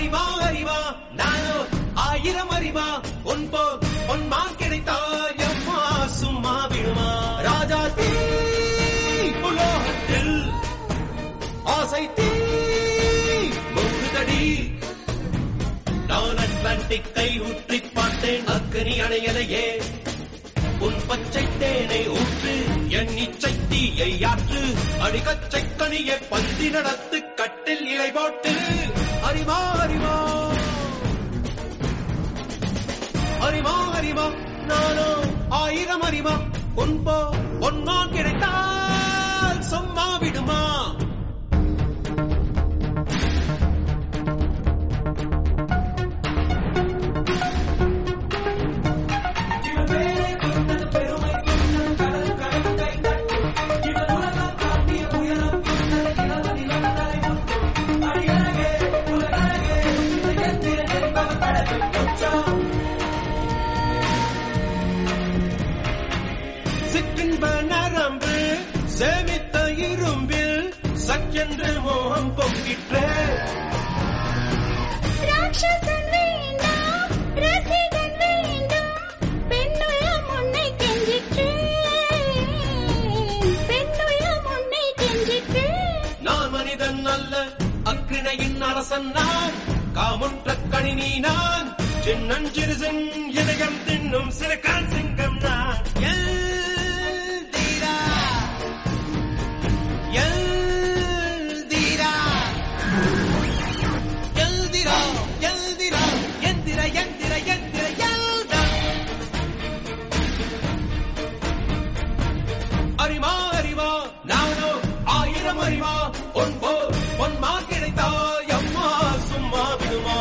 அறிவா அறிவா நானோ ஆயிரம் அறிவா உன் போ உன் மான் கிடைத்தால் எம்மா சும்மா விடுமா ராஜா தீ உலோகத்தில் ஆசை தீ முகுதடி நான் அட்லாண்டிக்கை ஊற்றி பார்த்தேன் அக்கனி அணையலையே உன் பச்சை தேனை ஊற்று என் இச்சை தீயை ஆற்று அடிகச்சை கனியை பந்தி நடத்து கட்டில் இலை போட்டு அறிவா அறிவா அறிவா அறிவா நானோ ஆயிரம் அறிவா உன் போ பொன்மான் கிடைத்தால் சும்மா விடுமா சிற்றின்ப நரம்பு சேமித்த இரும்பில் சக்கென்று மோகம் பொங்கிற்றே ராட்சசன் வேண்டாம் ரசிகன் வேண்டும் பெண்ணுள்ளம் உன்னை கெஞ்சிற்று பெண்ணுள்ளம் உன்னை கெஞ்சிற்று நான் மனிதன் அல்ல அக்கிணையின் அரசன் நான் காமுற்ற கணினி நான் சின்னஞ்சிறுசன் இதயம் தின்னும் சிறுகான் சிங்கம் நான் எல்தீரா, எல்தீரா, எல்திரா, எல்திரா, எந்திர, எந்திர, எந்திர, எல்தா. அறிவா அறிவா நானோ ஆயிரம் அறிவா பொன் போ பொன் மா கிடைத்தாய் அம்மா சும்மா விடுமா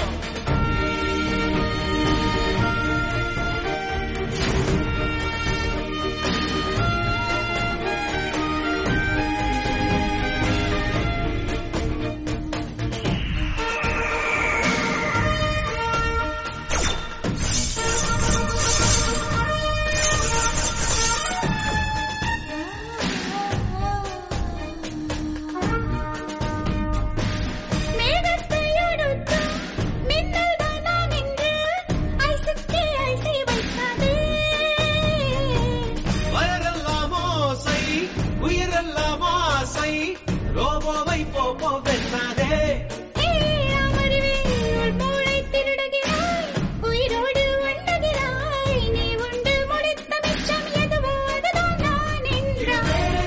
மேகத்தை அடுத்து மின்னல் தான் என்று ஐசுக்கே ஐசி வைக்காதே வயரெல்லாம் ஓசை உயிரெல்லாம் ஆசை ரோபோவை போப்போ வெண்ணாதே ஏய் அமர்வே உள் மூளை திருடுகிறாய் உயிரோடு உண்ணுகிறாய் நீ உண்டு முடித்த மிச்சம் எதுவோ அதுதான் நான் என்றாய்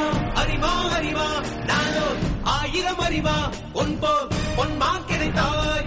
அறிவா அறிவா நானோ ஆயிரம் அறிவா உன் போ பொன் மா கிடைத்தாய்